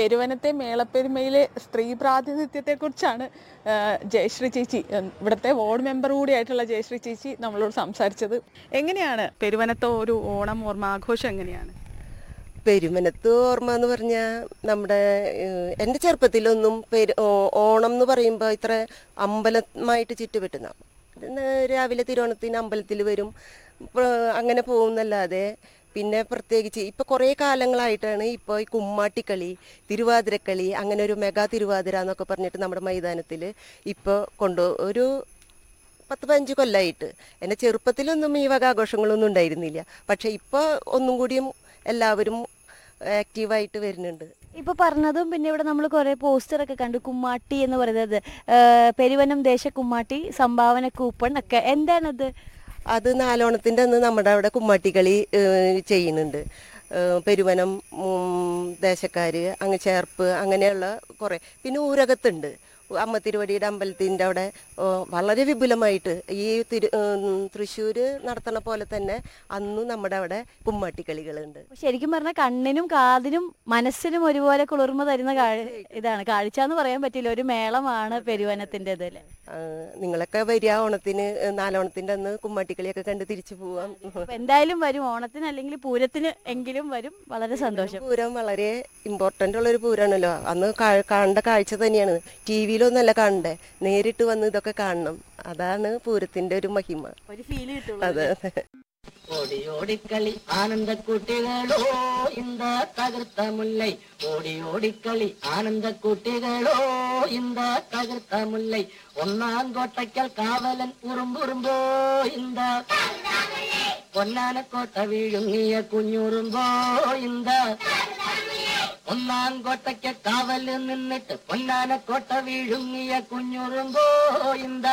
പെരുവനത്തെ മേളപ്പെരുമയിലെ സ്ത്രീ പ്രാതിനിധ്യത്തെക്കുറിച്ചാണ് ആ, ജയശ്രീ ചേച്ചി ഉം, ഇവിടുത്തെ വാർഡ് മെമ്പർ കൂടിയായിട്ടുള്ള ജയശ്രീ ചേച്ചി നമ്മളോട് സംസാരിച്ചത് എങ്ങനെയാണ് പെരുവനത്തെ ഒരു ഓണം ഓർമ്മ ആഘോഷം എങ്ങനെയാണ് പെരുമനത്ത് ഓർമ്മ എന്ന് പറഞ്ഞാൽ നമ്മുടെ ഏഹ്, എൻ്റെ ചെറുപ്പത്തിലൊന്നും പെരു ഓ- ഓണം എന്ന് പറയുമ്പോൾ ഇത്ര അമ്പലമായിട്ട് ചുറ്റുപറ്റുന്ന പിന്നെ രാവിലെ തിരുവോണത്തിന് അമ്പലത്തിൽ വരും ഇപ്പൊ അങ്ങനെ പോകുന്നല്ലാതെ പിന്നെ പ്രത്യേകിച്ച് ഇപ്പോൾ കുറേ കാലങ്ങളായിട്ടാണ് ഇപ്പോൾ ഈ കുമ്മാട്ടിക്കളി തിരുവാതിരക്കളി അങ്ങനെ ഒരു മെഗാ തിരുവാതിര എന്നൊക്കെ പറഞ്ഞിട്ട് നമ്മുടെ മൈതാനത്തിൽ ഇപ്പോൾ കൊണ്ടു ഒരു പത്ത് പതിനഞ്ച് കൊല്ലമായിട്ട് എൻ്റെ ചെറുപ്പത്തിലൊന്നും ഈ വക ആഘോഷങ്ങളൊന്നും ഉണ്ടായിരുന്നില്ല പക്ഷെ ഇപ്പോൾ ഒന്നും കൂടിയും എല്ലാവരും ആക്റ്റീവായിട്ട് വരുന്നുണ്ട് ഇപ്പൊ പറഞ്ഞതും പിന്നെ ഇവിടെ നമ്മൾ കുറെ പോസ്റ്റർ ഒക്കെ കണ്ടു കുമ്മാട്ടി എന്ന് പറയുന്നത് ആ, പെരുവനം ദേശ കുമ്മാട്ടി സംഭാവന കൂപ്പൺ ഒക്കെ എന്താണത് അത് നാലോണത്തിൻ്റെ അന്ന് നമ്മുടെ അവിടെ കുമ്മാട്ടിക്കളി ഏഹ്, ചെയ്യുന്നുണ്ട് ഏഹ്, പെരുവനം ഉം, ദേശക്കാര് അങ്ങ് ചേർപ്പ് അങ്ങനെയുള്ള കുറേ പിന്നെ ഊരകത്തുണ്ട് അമ്മ തിരുവടിയുടെ അമ്പലത്തിൻ്റെ അവിടെ ഓ, വളരെ വിപുലമായിട്ട് ഈ തിരു തൃശ്ശൂർ നടത്തണ പോലെ തന്നെ അന്നും നമ്മുടെ അവിടെ കുമ്മാട്ടിക്കളികളുണ്ട് ശരിക്കും പറഞ്ഞാൽ കണ്ണിനും കാതിനും മനസ്സിനും ഒരുപോലെ കുളിർമ തരുന്ന കാഴ് ഇതാണ് കാഴ്ച എന്ന് പറയാൻ പറ്റില്ല ഒരു മേളമാണ് പെരുവനത്തിൻ്റെത് അല്ലേ ആ, നിങ്ങളൊക്കെ വരിക ഓണത്തിന് ഏഹ്, നാലോണത്തിൻ്റെ അന്ന് കുമ്മാട്ടിക്കളിയൊക്കെ കണ്ട് തിരിച്ചു പോവാം അപ്പൊ എന്തായാലും വരും ഓണത്തിന് അല്ലെങ്കിൽ പൂരത്തിന് എങ്കിലും വരും വളരെ സന്തോഷം പൂരം വളരെ ഇമ്പോർട്ടൻ്റ് ഉള്ളൊരു പൂരമാണല്ലോ അന്ന് കാ- കണ്ട കാഴ്ച തന്നെയാണ് ടി വിയിലൊന്നല്ല കാണണ്ടേ നേരിട്ട് വന്ന് ഇതൊക്കെ കാണണം അതാണ് പൂരത്തിന്റെ ഒരു മഹിമ ഒരു ഫീല് കിട്ടുള്ളൂ അതെ അതെ ஓடி ஓடிக்களி ஆனந்த குட்டிகளோ இந்த தகர்த்த முல்லை ஓடி ஓடிக்களி ஆனந்த குட்டிகளோ இந்த தகர்த்த முல்லை ஒன்னாங்கோட்டைக்கல் காவலன் உറുമ്പുറുമ്പോ இந்த പൊന്നാന കോട്ട വീഴുങ്ങിയ കുഞ്ഞുറുമ്പോ இந்த ഒന്നാം കോട്ടയ്ക്ക് കാവല് നിന്നിട്ട് പൊന്നാന കോട്ട വീഴുങ്ങിയ കുഞ്ഞുറുമ്പോ இந்த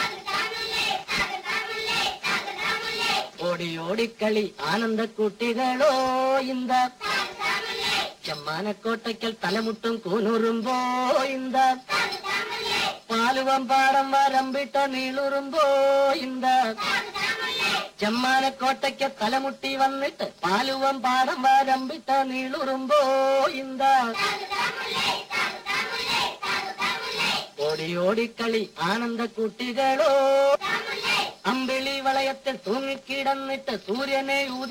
ഓടി ഓടിക്കളി ആനന്ദ കുട്ടികളോ ഇന്ത ചെമ്മാനക്കോട്ടയ്ക്കൽ തലമുട്ടും കൂനുറുമ്പോ ഇന്ത പാലുവം പാടം വരമ്പിട്ട നീളുറുമ്പോ ഇന്ത ചെമ്മാനക്കോട്ടയ്ക്ക് തലമുട്ടി വന്നിട്ട് പാലുവം പാടം വരമ്പിട്ട നീളുറുമ്പോ ഇന്ത ഓടി ഓടിക്കളി ആനന്ദ കുട്ടികളോ അമ്പിളി വളയത്തിൽ തൂങ്ങിക്കിടന്നിട്ട് സൂര്യനെ ഊതി